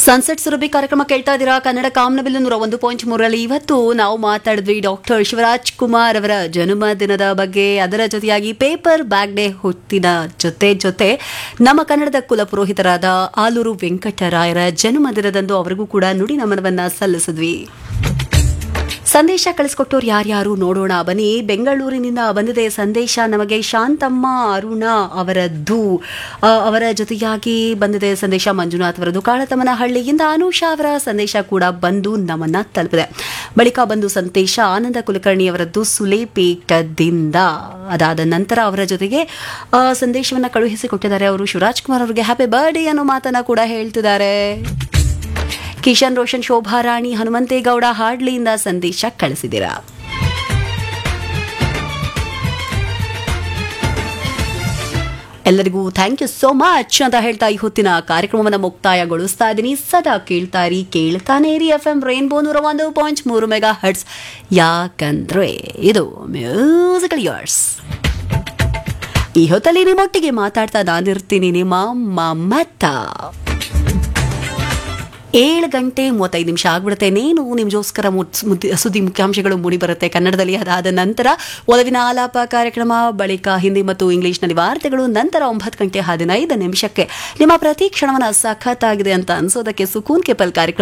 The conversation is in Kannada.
ಸನ್ಸೆಟ್ ಸುರಭಿ ಕಾರ್ಯಕ್ರಮ ಕೇಳ್ತಾ ಇದ್ದೀರಾ ಕನ್ನಡ ಕಾಮನಬಿಲ್ಲು ನೂರ ಒಂದು ಪಾಯಿಂಟ್ ಮೂರರಲ್ಲಿ ಇವತ್ತು ನಾವು ಮಾತಾಡಿದ್ವಿ ಡಾಕ್ಟರ್ ಶಿವರಾಜ್ ಕುಮಾರ್ ಅವರ ಜನ್ಮದಿನದ ಬಗ್ಗೆ ಅದರ ಜೊತೆಯಾಗಿ ಪೇಪರ್ ಬ್ಯಾಗ್ ಡೇ ಹೊತ್ತಿನ ಜೊತೆ ಜೊತೆ ನಮ್ಮ ಕನ್ನಡದ ಕುಲಪುರೋಹಿತರಾದ ಆಲೂರು ವೆಂಕಟರಾಯರ ಜನ್ಮದಿನದಂದು ಅವರಿಗೂ ಕೂಡ ನುಡಿ ನಮನವನ್ನ ಸಲ್ಲಿಸಿದ್ವಿ ಸಂದೇಶ ಕಳಿಸ್ಕೊಟ್ಟವ್ರು ಯಾರ್ಯಾರು ನೋಡೋಣ ಬನ್ನಿ ಬೆಂಗಳೂರಿನಿಂದ ಬಂದಿದೆ ಸಂದೇಶ ನಮಗೆ ಶಾಂತಮ್ಮ ಅರುಣ ಅವರದ್ದು ಆ, ಅವರ ಜೊತೆಯಾಗಿ ಬಂದಿದೆ ಸಂದೇಶ ಮಂಜುನಾಥ್ ಅವರದ್ದು ಕಾಳತಮ್ಮನಹಳ್ಳಿಯಿಂದ ಅನುಷಾ ಅವರ ಸಂದೇಶ ಕೂಡ ಬಂದು ನಮ್ಮನ್ನ ತಲುಪಿದೆ ಬಳಿಕ ಬಂದು ಸಂದೇಶ ಆನಂದ ಕುಲಕರ್ಣಿ ಅವರದ್ದು ಸುಲೇಪೇಟದಿಂದ ಅದಾದ ನಂತರ ಅವರ ಜೊತೆಗೆ ಆ, ಸಂದೇಶವನ್ನ ಕಳುಹಿಸಿಕೊಟ್ಟಿದ್ದಾರೆ ಅವರು ಶಿವರಾಜ್ ಕುಮಾರ್ ಅವರಿಗೆ ಹ್ಯಾಪಿ ಬರ್ಡೇ ಅನ್ನೋ ಮಾತನ್ನ ಕೂಡ ಹೇಳ್ತಿದ್ದಾರೆ ಕಿಶನ್ ರೋಷನ್ ಶೋಭಾ ರಾಣಿ ಹನುಮಂತೇಗೌಡ ಹಾಡ್ಲಿಯಿಂದ ಸಂದೇಶ ಕಳಿಸಿದ್ದೀರಾ ಎಲ್ಲರಿಗೂ ಥ್ಯಾಂಕ್ ಯು ಸೋ ಮಚ್ ಅಂತ ಹೇಳ್ತಾ ಈ ಹೊತ್ತಿನ ಕಾರ್ಯಕ್ರಮವನ್ನು ಮುಕ್ತಾಯಗೊಳಿಸ್ತಾ ಇದ್ದೀನಿ ಸದಾ ಕೇಳ್ತಾ ಇರಿ ಕೇಳ್ತಾನೆ ಇರಿ ಎಫ್ ಎಂ ರೈನ್ಬೋ ನೂರ ಒಂದು ಪಾಯಿಂಟ್ ಮೂರು ಮೆಗಾ ಹರ್ಟ್ಸ್ ಯಾಕಂದ್ರೆ ಇದು ಮ್ಯೂಸಿಕಲ್ ಇಯರ್ಸ್ ಈ ಹೊತ್ತಲ್ಲಿ ನಿಮ್ಮೊಟ್ಟಿಗೆ ಮಾತಾಡ್ತಾ ನಾನಿರ್ತೀನಿ ನಿಮ್ಮ ಮಮತ ಏಳು ಗಂಟೆ ಮೂವತ್ತೈದು ನಿಮಿಷ ಆಗ್ಬಿಡುತ್ತೆ ನೇನು ನಿಮಗೋಸ್ಕರ ಸುದ್ದಿ ಮುಖ್ಯಾಂಶಗಳು ಮೂಡಿ ಬರುತ್ತೆ ಕನ್ನಡದಲ್ಲಿ ಅದಾದ ನಂತರ ಒಲವಿನ ಆಲಾಪ ಕಾರ್ಯಕ್ರಮ ಬಳಿಕ ಹಿಂದಿ ಮತ್ತು ಇಂಗ್ಲಿಷ್ನಲ್ಲಿ ವಾರ್ತೆಗಳು ನಂತರ ಒಂಬತ್ತು ಗಂಟೆ ಹದಿನೈದು ನಿಮಿಷಕ್ಕೆ ನಿಮ್ಮ ಪ್ರತಿ ಕ್ಷಣವನ್ನ ಸಖತ್ತಾಗಿದೆ ಅಂತ ಅನ್ಸೋದಕ್ಕೆ ಸುಕೂನ್ ಕೆಪಲ್ ಕಾರ್ಯಕ್ರಮ